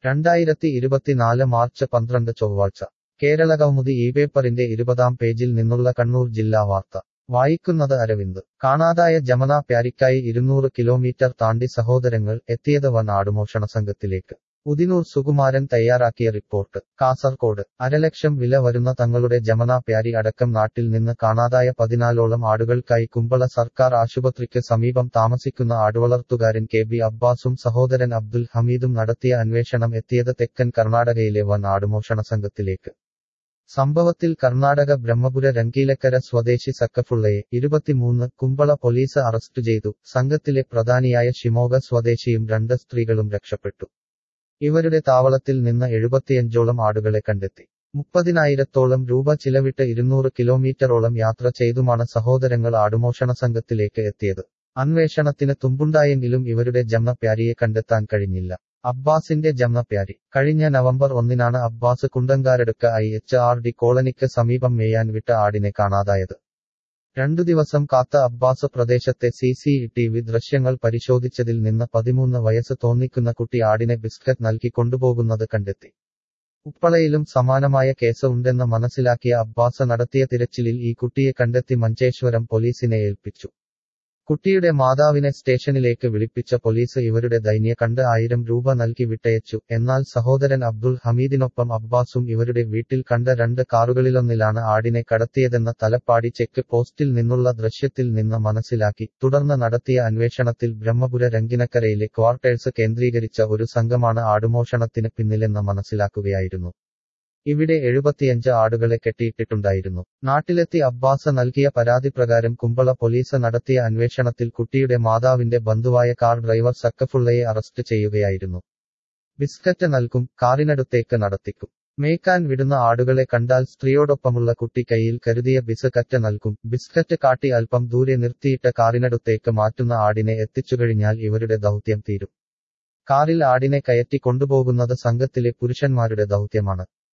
രണ്ടായിരത്തി ഇരുപത്തിനാല് മാർച്ച് പന്ത്രണ്ട് ചൊവ്വാഴ്ച കേരളകൗമുദി ഈ പേപ്പറിന്റെ ഇരുപതാം പേജിൽ നിന്നുള്ള കണ്ണൂർ ജില്ലാ വാർത്ത വായിക്കുന്നത് അരവിന്ദ് കാണാതായ ജമന പ്യാരിക്കായി ഇരുന്നൂറ് കിലോമീറ്റർ താണ്ടി സഹോദരങ്ങൾ എത്തിയത് വൻ ആടുമോഷണ സംഘത്തിലേക്ക് ഉദിനൂർ സുകുമാരൻ തയ്യാറാക്കിയ റിപ്പോർട്ട് കാസർകോട് അരലക്ഷം വില വരുന്ന തങ്ങളുടെ ജമന പ്യാരി അടക്കം നാട്ടിൽ നിന്ന് കാണാതായ പതിനാലോളം ആടുകൾക്കായി കുമ്പള സർക്കാർ ആശുപത്രിക്ക് സമീപം താമസിക്കുന്ന ആടുവളർത്തുകാരൻ കെ ബി അബ്ബാസും സഹോദരൻ അബ്ദുൽ ഹമീദും നടത്തിയ അന്വേഷണം എത്തിയത് തെക്കൻ കർണാടകയിലെ വൻ ആടുമോഷണ സംഘത്തിലേക്ക് സംഭവത്തിൽ കർണാടക ബ്രഹ്മപുര രംഗീലക്കര സ്വദേശി സക്കഫുള്ളയെ ഇരുപത്തിമൂന്ന് കുമ്പള പോലീസ് അറസ്റ്റ് ചെയ്തു സംഘത്തിലെ പ്രധാനിയായ ഷിമോഗ സ്വദേശിയും രണ്ട് സ്ത്രീകളും രക്ഷപ്പെട്ടു ഇവരുടെ താവളത്തിൽ നിന്ന് എഴുപത്തിയഞ്ചോളം ആടുകളെ കണ്ടെത്തി മുപ്പതിനായിരത്തോളം രൂപ ചിലവിട്ട് ഇരുന്നൂറ് കിലോമീറ്ററോളം യാത്ര ചെയ്തുമാണ് സഹോദരങ്ങൾ ആടുമോഷണ സംഘത്തിലേക്ക് എത്തിയത് അന്വേഷണത്തിന് തുമ്പുണ്ടായെങ്കിലും ഇവരുടെ ജമ്മപ്യാരിയെ കണ്ടെത്താൻ കഴിഞ്ഞില്ല അബ്ബാസിന്റെ ജമ്മപ്യാരി കഴിഞ്ഞ നവംബർ ഒന്നിനാണ് അബ്ബാസ് കുണ്ടങ്കാരെടുക്ക ഐ എച്ച് ആർ ഡി കോളനിക്ക് സമീപം മേയാൻ വിട്ട ആടിനെ കാണാതായത് രണ്ടു ദിവസം കാത്ത അബ്ബാസ് പ്രദേശത്തെ സി സി ടി വി ദൃശ്യങ്ങൾ പരിശോധിച്ചതിൽ നിന്ന് പതിമൂന്ന് വയസ്സ് തോന്നിക്കുന്ന കുട്ടി ആടിനെ ബിസ്ക്കറ്റ് നൽകി കൊണ്ടുപോകുന്നത് കണ്ടെത്തി ഉപ്പളയിലും സമാനമായ കേസ് ഉണ്ടെന്ന് മനസ്സിലാക്കിയ അബ്ബാസ് നടത്തിയ തിരച്ചിലിൽ ഈ കുട്ടിയെ കണ്ടെത്തി മഞ്ചേശ്വരം പോലീസിനെ ഏൽപ്പിച്ചു കുട്ടിയുടെ മാതാവിനെ സ്റ്റേഷനിലേക്ക് വിളിപ്പിച്ച പോലീസ് ഇവരുടെ ദൈന്യ കണ്ട് ആയിരം രൂപ നൽകി വിട്ടയച്ചു എന്നാൽ സഹോദരൻ അബ്ദുൾ ഹമീദിനൊപ്പം അബ്ബാസും ഇവരുടെ വീട്ടിൽ കണ്ട രണ്ട് കാറുകളിലൊന്നിലാണ് ആടിനെ കടത്തിയതെന്ന തലപ്പാടി ചെക്ക് പോസ്റ്റിൽ നിന്നുള്ള ദൃശ്യത്തിൽ നിന്ന് മനസ്സിലാക്കി തുടർന്ന് നടത്തിയ അന്വേഷണത്തിൽ ബ്രഹ്മപുര രംഗിനക്കരയിലെ ക്വാർട്ടേഴ്സ് കേന്ദ്രീകരിച്ച ഒരു സംഘമാണ് ആടുമോഷണത്തിന് പിന്നിലെന്ന് മനസ്സിലാക്കുകയായിരുന്നു ഇവിടെ എഴുപത്തിയഞ്ച് ആടുകളെ കെട്ടിയിട്ടിട്ടുണ്ടായിരുന്നു നാട്ടിലെത്തി അബ്ബാസ് നൽകിയ പരാതി പ്രകാരം കുമ്പള പോലീസ് നടത്തിയ അന്വേഷണത്തിൽ കുട്ടിയുടെ മാതാവിന്റെ ബന്ധുവായ കാർ ഡ്രൈവർ സക്കഫുള്ളയെ അറസ്റ്റ് ചെയ്യുകയായിരുന്നു ബിസ്ക്കറ്റ് നൽകും കാറിനടുത്തേക്ക് നടത്തിക്കും മേക്കാൻ വിടുന്ന ആടുകളെ കണ്ടാൽ സ്ത്രീയോടൊപ്പമുള്ള കുട്ടി കയ്യിൽ കരുതിയ ബിസ്ക്കറ്റ് നൽകും ബിസ്ക്കറ്റ് കാട്ടി അല്പം ദൂരെ നിർത്തിയിട്ട കാറിനടുത്തേക്ക് മാറ്റുന്ന ആടിനെ എത്തിച്ചുകഴിഞ്ഞാൽ ഇവരുടെ ദൗത്യം തീരും കാറിൽ ആടിനെ കയറ്റി കൊണ്ടുപോകുന്നത് സംഘത്തിലെ പുരുഷന്മാരുടെ ദൗത്യമാണ്